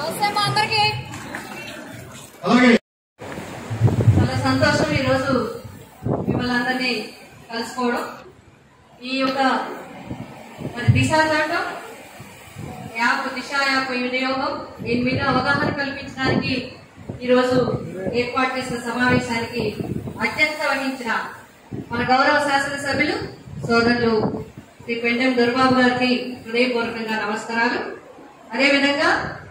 నమస్తే మా అందరికి అలాగే చాలా సంతోషం ఈరోజు మిమ్మల్ని అందరినీ కలుసుకోవడం ఈ యొక్క మరి దిశ చట్టం యాప్ దిశ యాప్ వినియోగం దీని మీద అవగాహన కల్పించడానికి ఈరోజు ఏర్పాటు చేసిన సమావేశానికి అధ్యక్షత వహించిన మన గౌరవ శాసనసభ్యులు సోదరులు శ్రీ పెండెం దుర్బాబు గారికి హృదయపూర్వకంగా నమస్కారాలు అదేవిధంగా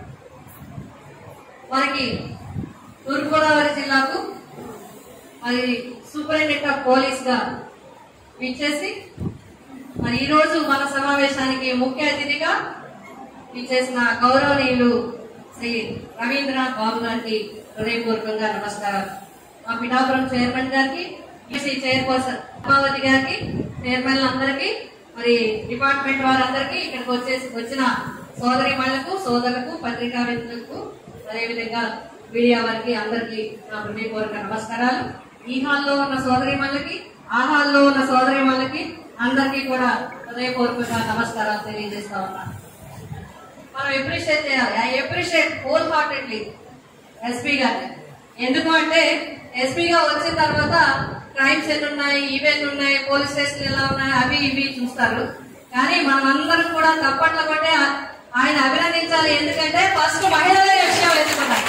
మనకి తూర్పుగోదావరి జిల్లాకు మరి సూపరింటెండెంట్ ఆఫ్ పోలీస్ గా విచ్చేసి మరి ఈ రోజు మన సమావేశానికి ముఖ్య అతిథిగా విచ్చేసిన గౌరవనీయులు శ్రీ రవీంద్రనాథ్ బాబు గారికి హృదయపూర్వకంగా నమస్కారాలు మా పిఠాపురం చైర్మన్ గారికి ఈసీ చైర్పర్సన్ పద్మావతి గారికి చైర్మన్ అందరికీ మరి డిపార్ట్మెంట్ వారందరికీ ఇక్కడికి వచ్చేసి వచ్చిన సోదరి మళ్లకు సోదరులకు పత్రికా మిత్రులకు అదేవిధంగా మీడియా వారికి అందరికీ నా హృదయపూర్వక నమస్కారాలు ఈ హాల్లో ఉన్న సోదరి మళ్ళకి ఆ హాల్లో ఉన్న సోదరి మళ్ళకి అందరికీ కూడా హృదయపూర్వక నమస్కారాలు తెలియజేస్తా ఉన్నాను మనం ఎప్రిషియేట్ చేయాలి I appreciate wholeheartedly SP గారిని ఎందుకు అంటే ఎస్పీ గా వచ్చిన తర్వాత క్రైమ్స్ ఎన్ని ఉన్నాయి ఇవన్నీ ఉన్నాయి పోలీస్ స్టేషన్ ఎలా ఉన్నాయి అవి ఇవి చూస్తారు కానీ మనం అందరం కూడా తప్పట్ల కొట్టే ఆయన అభినందించాలి ఎందుకంటే ఫస్ట్ మహిళలే విషయం ఎత్తుకున్నారు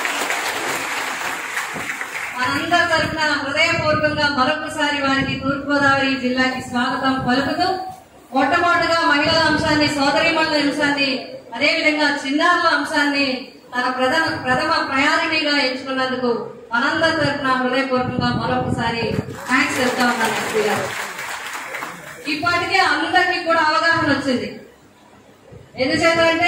మనందరి తరఫున హృదయపూర్వకంగా మరొకసారి వారికి తూర్పుగోదావరి జిల్లాకి స్వాగతం పలుకుతూ మొట్టమొదటిగా మహిళల అంశాన్ని సోదరిమణుల అంశాన్ని అదేవిధంగా చిన్నారుల అంశాన్ని తన ప్రథమ ప్రథమ ప్రయారిటీగా ఎంచుకున్నందుకు మనందరి తరఫున హృదయపూర్వకంగా మరొకసారి థ్యాంక్స్ చెప్తా ఉన్నాను ఎస్పీ గారు ఇప్పటికే అందరికీ కూడా అవగాహన వచ్చింది ఎందుచేతంటే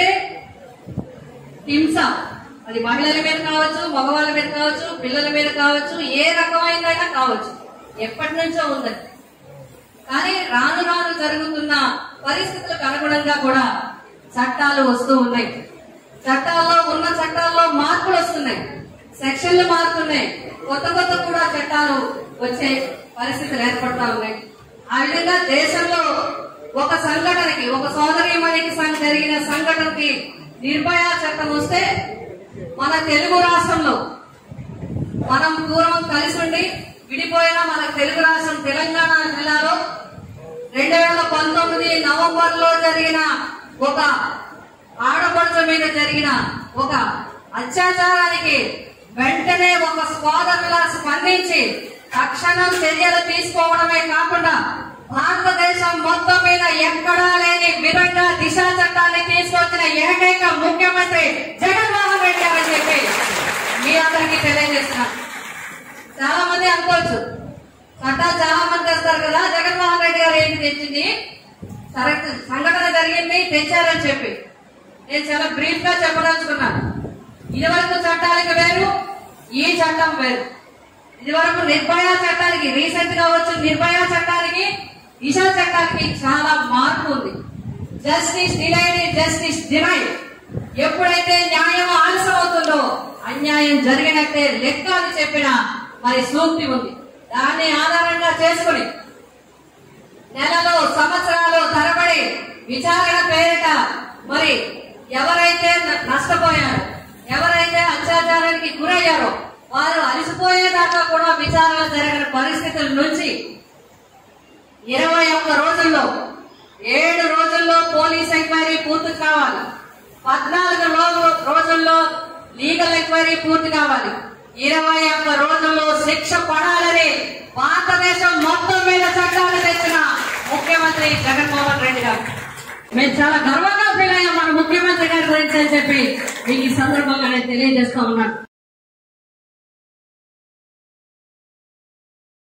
హింస అది మహిళల మీద కావచ్చు మగవాళ్ళ మీద కావచ్చు పిల్లల మీద కావచ్చు ఏ రకమైనదైనా కావచ్చు ఎప్పటి నుంచో ఉందని కానీ రాను రాను జరుగుతున్న పరిస్థితులకు అనుగుణంగా కూడా చట్టాలు వస్తూ ఉన్నాయి చట్టాల్లో ఉన్న చట్టాల్లో మార్పులు వస్తున్నాయి సెక్షన్లు మారుతున్నాయి కొత్త కొత్త కూడా చట్టాలు వచ్చే పరిస్థితులు ఏర్పడతా ఉన్నాయి ఆ విధంగా దేశంలో ఒక సంఘటనకి ఒక సోదరీమణికి సం- జరిగిన సంఘటనకి నిర్భయ చట్టం వస్తే మన తెలుగు రాష్ట్రంలో మనం పూర్వం కలిసి ఉండి విడిపోయిన మన తెలుగు రాష్ట్రం తెలంగాణ జిల్లాలో రెండు వేల పంతొమ్మిది నవంబర్ లో జరిగిన ఒక ఆడపడుచు మీద జరిగిన ఒక అత్యాచారానికి వెంటనే ఒక సోదరులా స్పందించి తక్షణం చర్యలు తీసుకోవడమే కాకుండా భారతదేశం మొత్తం మీద ఎక్కడా లేని విధంగా దిశా చట్టాన్ని తీసుకొచ్చిన ఏకైక ముఖ్యమంత్రి జగన్మోహన్ రెడ్డి అని చెప్పి మీ అందరికీ తెలియజేస్తున్నాను చాలా మంది అనుకోవచ్చు చట్టాలు చాలా మంది తెస్తారు కదా జగన్మోహన్ రెడ్డి గారు ఏంటి తెచ్చింది కరెక్ట్ సంఘటన జరిగింది తెచ్చారని చెప్పి నేను చాలా బ్రీఫ్ గా చెప్పదలుచుకున్నాను ఇదివరకు చట్టాలకు వేరు ఈ చట్టం వేరు ఇదివరకు నిర్భయ చట్టానికి రీసెంట్ గా వచ్చిన నిర్భయ చట్టానికి దిశా చట్టానికి చాలా మార్పు ఉంది జస్టిస్ డిలైడ్ జస్టిస్ డినైడ్ ఎప్పుడైతే న్యాయం ఆలస్యం అవుతుందో అన్యాయం జరిగినట్టే లెక్క అని చెప్పిన మరి సూక్తి ఉంది దాన్ని ఆధారంగా చేసుకుని నెలలో సంవత్సరాలు తరబడి విచారణ పేరిట మరి ఎవరైతే న- నష్టపోయారో ఎవరైతే అత్యాచారానికి గురయ్యారో వారు అలసిపోయేదాకా కూడా విచారణ జరిగిన పరిస్థితుల నుంచి ఇరవై ఒక్క రోజుల్లో ఏడు రోజుల్లో పోలీస్ ఎంక్వైరీ పూర్తి కావాలి పద్నాలుగు రో- రోజుల్లో లీగల్ ఎంక్వైరీ పూర్తి కావాలి ఇరవై ఒక్క రోజుల్లో శిక్ష పడాలని భారతదేశం మొత్తం మీద చట్టాలు తెచ్చిన ముఖ్యమంత్రి జగన్మోహన్ రెడ్డి గారు మేము చాలా గర్వంగా ఫీల్ అయ్యాం మన ముఖ్యమంత్రి గారి గురించి అని చెప్పి మీకు ఈ సందర్భంగా నేను తెలియజేస్తా ఉన్నాను